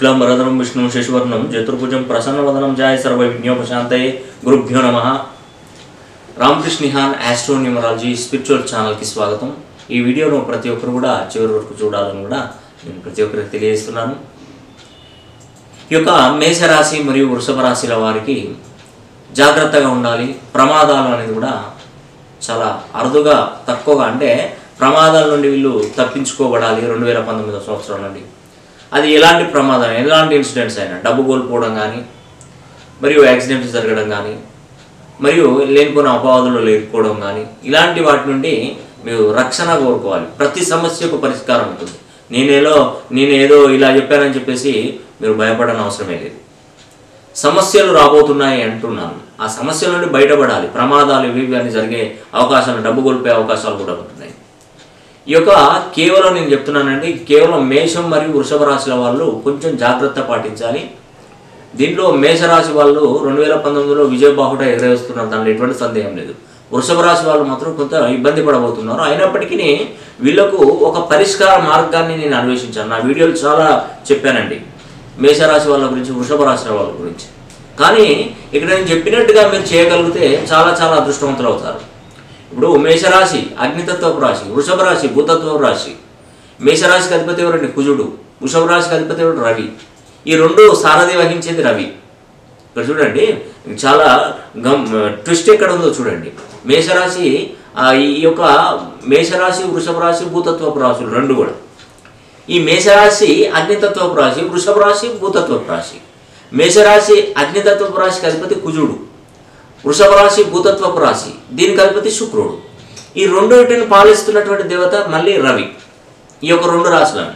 శుక్లాంబరధరం విష్ణు శశివర్ణం చతుర్భుజం ప్రసన్నవదనం జాయ సర్వ విజ్ఞోపశాంతయే గురుభ్యో నమ రామకృష్ణిహాన్ ఆస్ట్రో న్యూమరాలజీ స్పిరిచువల్ ఛానల్కి స్వాగతం ఈ వీడియోను ప్రతి ఒక్కరు కూడా చివరి వరకు చూడాలని కూడా నేను ప్రతి ఒక్కరికి తెలియజేస్తున్నాను ఈ యొక్క మేషరాశి మరియు వృషభ రాశిల వారికి జాగ్రత్తగా ఉండాలి ప్రమాదాలు అనేది కూడా చాలా అరుదుగా తక్కువగా అంటే ప్రమాదాల నుండి వీళ్ళు తప్పించుకోబడాలి రెండు వేల పంతొమ్మిదో సంవత్సరం నుండి అది ఎలాంటి ప్రమాదం ఎలాంటి ఇన్సిడెంట్స్ అయినా డబ్బు కోల్పోవడం కానీ మరియు యాక్సిడెంట్స్ జరగడం కానీ మరియు లేనిపోయిన అపవాదులు లేకపోవడం కానీ ఇలాంటి వాటి నుండి మీరు రక్షణ కోరుకోవాలి ప్రతి సమస్యకు పరిష్కారం ఉంటుంది నేనేదో నేను ఏదో ఇలా చెప్పానని చెప్పేసి మీరు భయపడని అవసరమే లేదు సమస్యలు రాబోతున్నాయి అంటున్నాను ఆ సమస్యల నుండి బయటపడాలి ప్రమాదాలు ఇవి ఇవి అని జరిగే అవకాశాలు డబ్బు కోల్పోయే అవకాశాలు కూడా ఉంటున్నాయి ఈ యొక్క కేవలం నేను చెప్తున్నానండి కేవలం మేషం మరియు వృషభ రాశుల వాళ్ళు కొంచెం జాగ్రత్త పాటించాలి దీంట్లో మేషరాశి వాళ్ళు రెండు వేల పంతొమ్మిదిలో విజయ బాహుట ఎగరేస్తున్నారు దాంట్లో ఎటువంటి సందేహం లేదు వృషభ రాశి వాళ్ళు మాత్రం కొంత ఇబ్బంది పడబోతున్నారు అయినప్పటికీ వీళ్ళకు ఒక పరిష్కార మార్గాన్ని నేను అన్వేషించాను నా వీడియోలు చాలా చెప్పానండి మేషరాశి వాళ్ళ గురించి వృషభ రాశి వాళ్ళ గురించి కానీ ఇక్కడ నేను చెప్పినట్టుగా మీరు చేయగలిగితే చాలా చాలా అదృష్టవంతులు అవుతారు ఇప్పుడు మేషరాశి అగ్నితత్వపు రాశి వృషభ రాశి భూతత్వపు రాశి మేషరాశికి అధిపతి ఎవరండి కుజుడు వృషభ రాశికి అధిపతి ఎవరు రవి ఈ రెండు సారథి వహించేది రవి ఇక్కడ చూడండి చాలా గమ్ ట్విస్ట్ ఎక్కడ ఉందో చూడండి మేషరాశి ఆ, ఈ యొక్క మేషరాశి వృషభ రాశి భూతత్వపు రాశులు రెండు కూడా ఈ మేషరాశి అగ్నితత్వపు రాశి వృషభ రాశి భూతత్వపు రాశి మేషరాశి అగ్నితత్వపు రాశికి అధిపతి కుజుడు వృషభ రాశి భూతత్వపు రాశి దీనికి అధిపతి శుక్రుడు ఈ రెండింటిని పాలిస్తున్నటువంటి దేవత మళ్ళీ రవి ఈ యొక్క రెండు రాశులను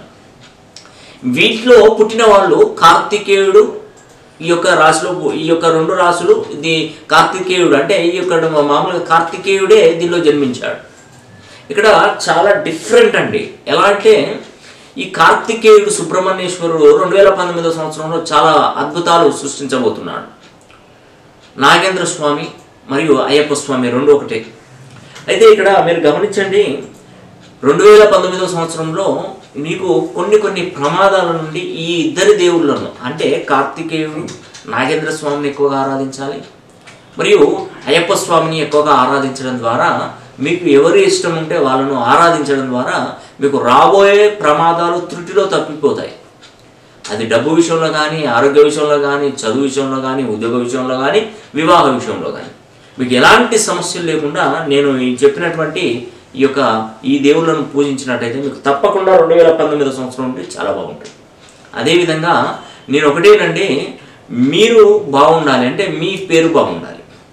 వీటిలో పుట్టిన వాళ్ళు కార్తికేయుడు ఈ యొక్క రాశిలో పు- ఈ యొక్క రెండు రాశులు ఇది కార్తికేయుడు అంటే ఈ యొక్క మామూలుగా కార్తికేయుడే దీనిలో జన్మించాడు ఇక్కడ చాలా డిఫరెంట్ అండి ఎలా అంటే ఈ కార్తికేయుడు సుబ్రహ్మణ్యేశ్వరుడు రెండు వేల పంతొమ్మిదో సంవత్సరంలో చాలా అద్భుతాలు సృష్టించబోతున్నాడు నాగేంద్ర స్వామి మరియు అయ్యప్ప స్వామి రెండు ఒకటే అయితే ఇక్కడ మీరు గమనించండి రెండు వేల పంతొమ్మిదో సంవత్సరంలో మీకు కొన్ని కొన్ని ప్రమాదాల నుండి ఈ ఇద్దరి దేవుళ్ళను అంటే కార్తికేయుడు నాగేంద్ర స్వామిని ఎక్కువగా ఆరాధించాలి మరియు అయ్యప్ప స్వామిని ఎక్కువగా ఆరాధించడం ద్వారా మీకు ఎవరి ఇష్టం ఉంటే వాళ్ళను ఆరాధించడం ద్వారా మీకు రాబోయే ప్రమాదాలు త్రుటిలో తప్పిపోతాయి అది డబ్బు విషయంలో కానీ ఆరోగ్య విషయంలో కానీ చదువు విషయంలో కానీ ఉద్యోగ విషయంలో కానీ వివాహ విషయంలో కానీ మీకు ఎలాంటి సమస్యలు లేకుండా నేను ఈ చెప్పినటువంటి ఈ యొక్క ఈ దేవుళ్ళను పూజించినట్టయితే మీకు తప్పకుండా రెండు వేల పంతొమ్మిదో సంవత్సరం నుండి చాలా బాగుంటుంది అదేవిధంగా నేను ఒకటేనండి మీరు బాగుండాలి అంటే మీ పేరు బాగుండాలి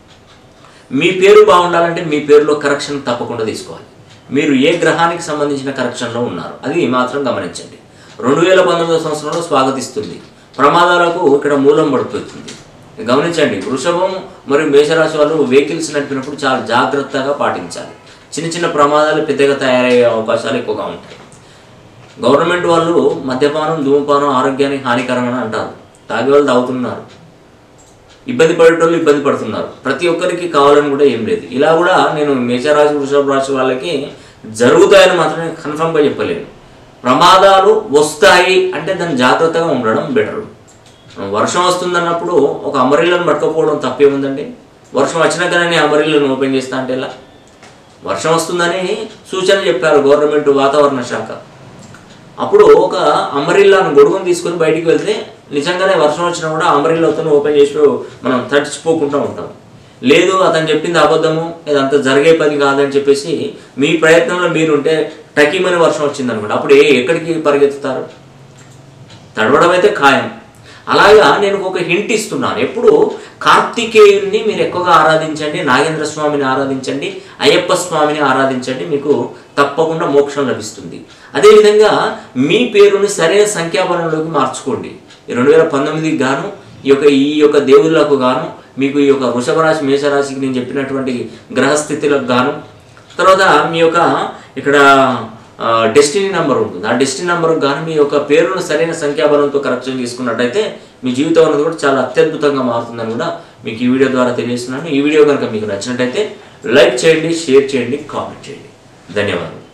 మీ పేరు బాగుండాలంటే మీ పేరులో కరెక్షన్ తప్పకుండా తీసుకోవాలి మీరు ఏ గ్రహానికి సంబంధించిన కరెక్షన్లో ఉన్నారు అది మాత్రం గమనించండి రెండు వేల పంతొమ్మిదో సంవత్సరంలో స్వాగతిస్తుంది ప్రమాదాలకు ఇక్కడ మూలం పడిపోతుంది గమనించండి వృషభం మరియు మేషరాశి వాళ్ళు వెహికల్స్ నడిపినప్పుడు చాలా జాగ్రత్తగా పాటించాలి చిన్న చిన్న ప్రమాదాలు పెద్దగా తయారయ్యే అవకాశాలు ఎక్కువగా ఉంటాయి గవర్నమెంట్ వాళ్ళు మద్యపానం ధూమపానం ఆరోగ్యానికి హానికరమని అంటారు తాగే వాళ్ళు తాగుతున్నారు ఇబ్బంది పడేటోళ్ళు ఇబ్బంది పడుతున్నారు ప్రతి ఒక్కరికి కావాలని కూడా ఏం లేదు ఇలా కూడా నేను మేషరాశి వృషభ రాశి వాళ్ళకి జరుగుతాయని మాత్రమే కన్ఫర్మ్గా చెప్పలేను ప్రమాదాలు వస్తాయి అంటే దాన్ని జాగ్రత్తగా ఉండడం బెటర్ వర్షం వస్తుందన్నప్పుడు ఒక అమరిల్లను పట్టుకోపోవడం తప్పేముందండి వర్షం వచ్చినాకనే అమరిల్లను ఓపెన్ చేస్తా అంటే ఎలా వర్షం వస్తుందని సూచన చెప్పారు గవర్నమెంట్ వాతావరణ శాఖ అప్పుడు ఒక అంబరిల్లాను గొడుగును తీసుకొని బయటికి వెళ్తే నిజంగానే వర్షం వచ్చినా కూడా అంబరిల్లాతో ఓపెన్ చేసి మనం తడిచిపోకుండా ఉంటాం లేదు అతను చెప్పింది అబద్ధము ఇదంతా జరిగే పని కాదని చెప్పేసి మీ ప్రయత్నంలో మీరుంటే టకీమని వర్షం వచ్చింది అనమాట అప్పుడు ఏ ఎక్కడికి పరిగెత్తుతారు తడవడం అయితే ఖాయం అలాగా నేను ఒక హింట్ ఇస్తున్నాను ఎప్పుడు కార్తికేయుని మీరు ఎక్కువగా ఆరాధించండి నాగేంద్ర స్వామిని ఆరాధించండి అయ్యప్ప స్వామిని ఆరాధించండి మీకు తప్పకుండా మోక్షం లభిస్తుంది అదేవిధంగా మీ పేరుని సరైన సంఖ్యాబలంలోకి మార్చుకోండి ఈ రెండు వేల పంతొమ్మిదికి గాను ఈ యొక్క ఈ యొక్క దేవుళ్ళకు గాను మీకు ఈ యొక్క వృషభ రాశి మేషరాశికి నేను చెప్పినటువంటి గ్రహస్థితులకు గాను తర్వాత మీ యొక్క ఇక్కడ డెస్టినీ నెంబర్ ఉంటుంది ఆ డెస్టినీ నెంబర్కి కానీ మీ యొక్క పేరును సరైన సంఖ్యాబలంతో కరెక్షన్ చేసుకున్నట్టయితే మీ జీవితం అనేది కూడా చాలా అత్యద్భుతంగా మారుతుందని కూడా మీకు ఈ వీడియో ద్వారా తెలియజేస్తున్నాను ఈ వీడియో కనుక మీకు నచ్చినట్టయితే లైక్ చేయండి షేర్ చేయండి కామెంట్ చేయండి ధన్యవాదాలు